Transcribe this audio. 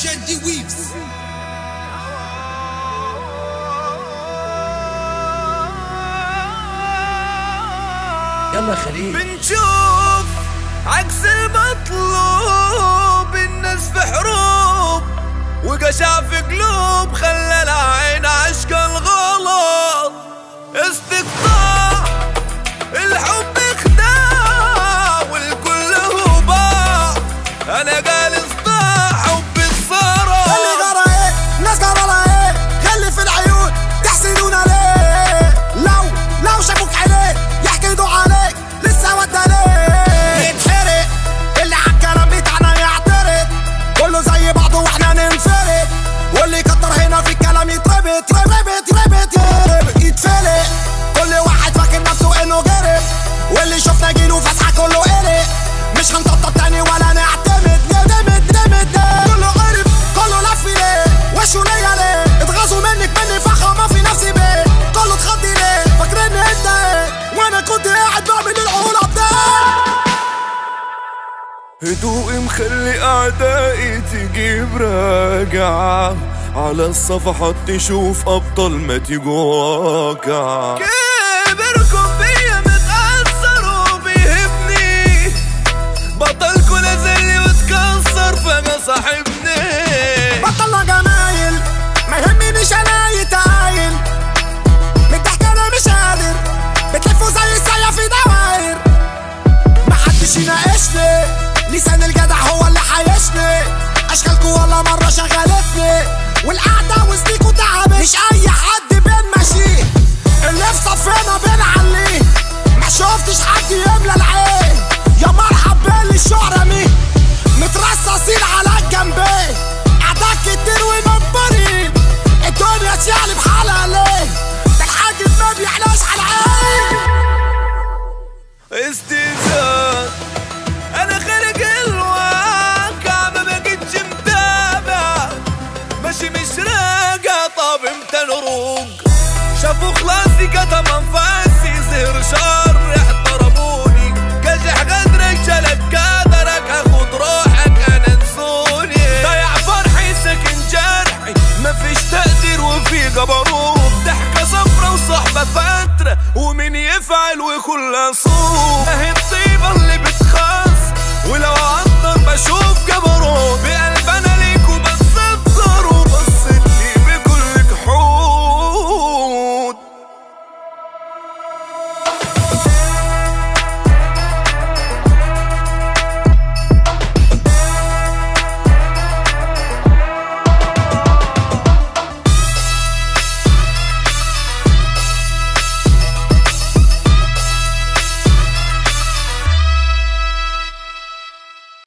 جدي ويفز يلا خليل بنشوف عكس المطلوب الناس في حروب وقشع في قلوب خلى العين عشق الغلط استقطاع الحب خداع والكل هو باع انا قال اصداع حب الثرى اللي جرى ايه الناس جرى لها ايه خلي في العيون تحسدونا ليه لو لو شافوك عينيك يحكدوا عليك لسه ودا ليه يتحرق اللي عالكلام بتاعنا يعترض كله زي بعضه واحنا ننفرد واللي يكتر هنا في الكلام يتربط ربط ربط يربط يتفلق كل واحد فاكر نفسه انه جرب واللي شفنا جيله فسحه كله قلق مش هنطبطب تاني ولا نعتمد ندمت ندمت كله عرف كله لف ليه وشه ليا ليه اتغاظوا منك مني فخامة في نفسي بيه كله اتخضي ليه فاكرني انت ايه وانا كنت قاعد بعمل العقول عبدال هدوء مخلي أعدائي تجيب راجعة على الصفحات تشوف أبطال ما تجوكع كبركم بيا متأثر وبيهبني بطلكوا نزلي وتكسر فما صاحبني بطلنا جمايل ما يهمنيش انا يتعايل من الضحك انا مش قادر بتلفوا زي السيا في دواير محدش يناقشني لسان الجدع هو اللي حيشني اشكالكوا ولا مره شغلتني والقعده وسطيكوا تعبت مش اي حد بين ماشيه اللي في صفنا بنعليه ما شفتش حد يملى العين يا مرحب باللي الشعرة مين مترصصين على الجنبين اعداد كتير ومنبرين الدنيا تشعل بحالها ليه ده الحاجب ما بيعلاش على العين استهزاء انا خارج الواقع ما بقتش متابع ماشي مش راجع طب امتى نروق شافوا خلاصي كتم انفاسي زهر شار